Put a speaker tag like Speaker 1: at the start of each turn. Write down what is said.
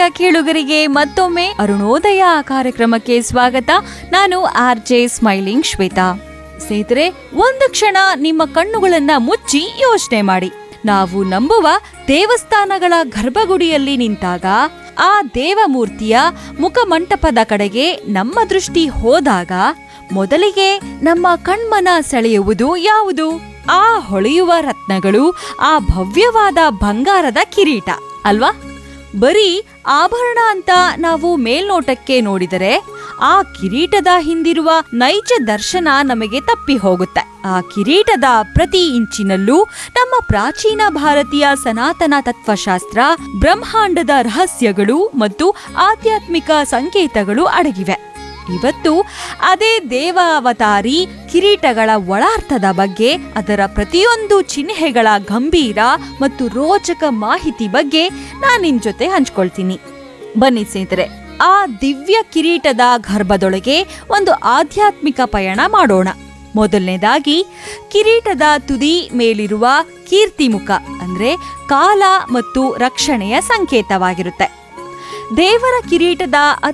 Speaker 1: ಕೇಳುಗರಿಗೆ ಮತ್ತೊಮ್ಮೆ ಅರುಣೋದಯ ಕಾರ್ಯಕ್ರಮಕ್ಕೆ ಸ್ವಾಗತ ನಾನು ಆರ್ ಜೆ ಸ್ಮೈಲಿಂಗ್ ಶ್ವೇತಾ ಸ್ನೇಹಿತರೆ ಒಂದು ಕ್ಷಣ ನಿಮ್ಮ ಕಣ್ಣುಗಳನ್ನ ಮುಚ್ಚಿ ಯೋಚನೆ ಮಾಡಿ ನಾವು ನಂಬುವ ದೇವಸ್ಥಾನಗಳ ಗರ್ಭಗುಡಿಯಲ್ಲಿ ನಿಂತಾಗ ಆ ದೇವಮೂರ್ತಿಯ ಮುಖಮಂಟಪದ ಕಡೆಗೆ ನಮ್ಮ ದೃಷ್ಟಿ ಹೋದಾಗ ಮೊದಲಿಗೆ ನಮ್ಮ ಕಣ್ಮನ ಸೆಳೆಯುವುದು ಯಾವುದು ಆ ಹೊಳೆಯುವ ರತ್ನಗಳು ಆ ಭವ್ಯವಾದ ಬಂಗಾರದ ಕಿರೀಟ ಅಲ್ವಾ ಬರೀ ಆಭರಣ ಅಂತ ನಾವು ಮೇಲ್ನೋಟಕ್ಕೆ ನೋಡಿದರೆ ಆ ಕಿರೀಟದ ಹಿಂದಿರುವ ನೈಜ ದರ್ಶನ ನಮಗೆ ತಪ್ಪಿ ಹೋಗುತ್ತೆ ಆ ಕಿರೀಟದ ಪ್ರತಿ ಇಂಚಿನಲ್ಲೂ ನಮ್ಮ ಪ್ರಾಚೀನ ಭಾರತೀಯ ಸನಾತನ ತತ್ವಶಾಸ್ತ್ರ ಬ್ರಹ್ಮಾಂಡದ ರಹಸ್ಯಗಳು ಮತ್ತು ಆಧ್ಯಾತ್ಮಿಕ ಸಂಕೇತಗಳು ಅಡಗಿವೆ ಇವತ್ತು ಅದೇ ದೇವಾವತಾರಿ ಕಿರೀಟಗಳ ಒಳಾರ್ಥದ ಬಗ್ಗೆ ಅದರ ಪ್ರತಿಯೊಂದು ಚಿಹ್ನೆಗಳ ಗಂಭೀರ ಮತ್ತು ರೋಚಕ ಮಾಹಿತಿ ಬಗ್ಗೆ ನಾನು ನಿಮ್ ಜೊತೆ ಹಂಚ್ಕೊಳ್ತೀನಿ ಬನ್ನಿ ಸ್ನೇಹಿತರೆ ಆ ದಿವ್ಯ ಕಿರೀಟದ ಗರ್ಭದೊಳಗೆ ಒಂದು ಆಧ್ಯಾತ್ಮಿಕ ಪಯಣ ಮಾಡೋಣ ಮೊದಲನೇದಾಗಿ ಕಿರೀಟದ ತುದಿ ಮೇಲಿರುವ ಕೀರ್ತಿಮುಖ ಅಂದ್ರೆ ಕಾಲ ಮತ್ತು ರಕ್ಷಣೆಯ ಸಂಕೇತವಾಗಿರುತ್ತೆ ದೇವರ ಕಿರೀಟದ